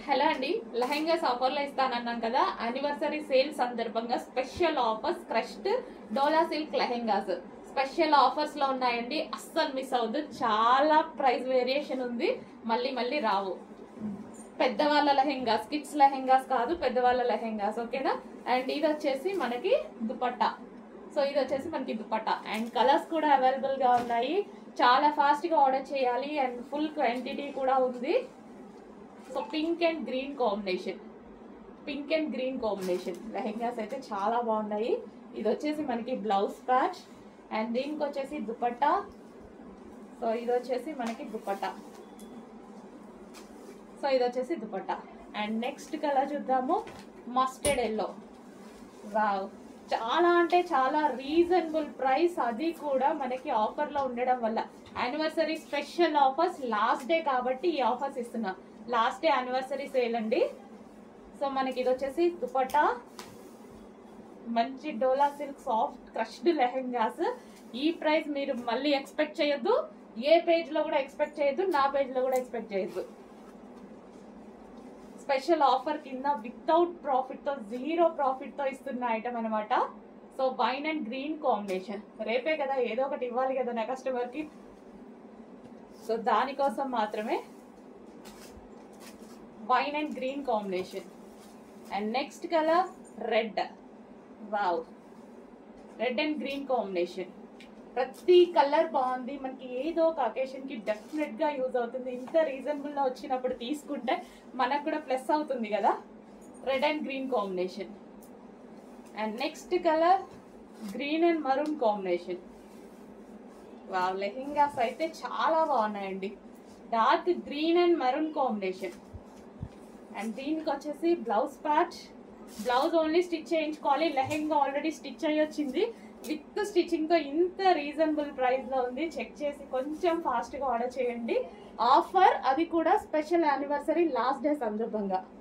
hello అండి లెహెంగాస్ ఆఫర్లో ఇస్తానన్నాను కదా యానివర్సరీ సేల్ సందర్భంగా special offers crushed dola silk lehengas special offers లో ఉన్నాయండి అస్సలు మిస్ అవ్వద్దు చాలా ప్రైస్ వేరియేషన్ ఉంది మళ్ళీ మళ్ళీ రావు పెద్దవాళ్ళ లెహెంగాస్ కిడ్స్ లెహెంగాస్ కాదు పెద్దవాళ్ళ లెహెంగాస్ ఓకేనా అండ్ ఇది వచ్చేసి మనకి దుపట్టా సో ఇది వచ్చేసి మనకి దుపట్టా అండ్ కలర్స్ కూడా అవైలబుల్ గా ఉన్నాయి చాలా ఫాస్ట్ గా ఆర్డర్ చేయాలి అండ్ ఫుల్ క్వాంటిటీ కూడా ఉంది so pink and green combination pink and green combination lehengas అయితే చాలా బాగున్నాయి ఇది వచ్చేసి మనకి బ్లౌజ్ ప్యాచ్ అండ్ దీనికి వచ్చేసి దుపట్టా సో ఇది వచ్చేసి మనకి దుపట్టా సో ఇది వచ్చేసి దుపట్టా అండ్ నెక్స్ట్ కలర్ చూద్దాము మస్టర్డ్ ఎల్లో వావ్ చాలా అంటే చాలా రీజనబుల్ ప్రైస్ అది కూడా మనకి ఆఫర్ లో ఉండడం వల్ల anniversary special offers last day కాబట్టి ఈ ఆఫర్స్ ఇస్తున్నాం లాస్ట్ డే యానివర్సరీ సేల్ అండి సో మనకి ఇది వచ్చేసి దుపట్టా మంచి dola silk soft crushed lehengas ఈ ప్రైస్ మీరు మళ్ళీ ఎక్స్పెక్ట్ చేయొద్దు ఏ పేజ్ లో కూడా ఎక్స్పెక్ట్ చేయొద్దు నా పేజ్ లో కూడా ఎక్స్పెక్ట్ చేయొద్దు స్పెషల్ ఆఫర్ కింద వితౌట్ ప్రాఫిట్ తో జీరో ప్రాఫిట్ తో ఇస్తున్న ఐటమ్ అనమాట so wine and green combination రేపే కదా ఏదో ఒకటి ఇవ్వాలి కదా నా కస్టమర్ కి సో దానికోసం మాత్రమే wine and green combination and next colour red wow red and green combination ప్రతి కలర్ బాగుంది మనకి ఏదో ఒక అకేషన్ కి డెఫినెట్ గా యూజ్ అవుతుంది ఇంత రీజనబుల్ లో వచ్చినప్పుడు తీసుకుంటే మనకు కూడా ప్లస్ అవుతుంది కదా red and green combination and next colour green and maroon combination wow lehengas అయితే చాలా బాగున్నాయండి dark green and maroon combination and దీనికి వచ్చేసి blouse patch blouse only stitch చేయించుకోవాలి లెహెంగా ఆల్రెడీ స్టిచ్ అయ్యి వచ్చింది విత్ స్టిచ్చింగ్ తో ఇంత రీజనబుల్ ప్రైస్ లో ఉంది చెక్ చేసి కొంచెం ఫాస్ట్ గా ఆర్డర్ చేయండి ఆఫర్ అది కూడా స్పెషల్ యానివర్సరీ లాస్ట్ డే సందర్భంగా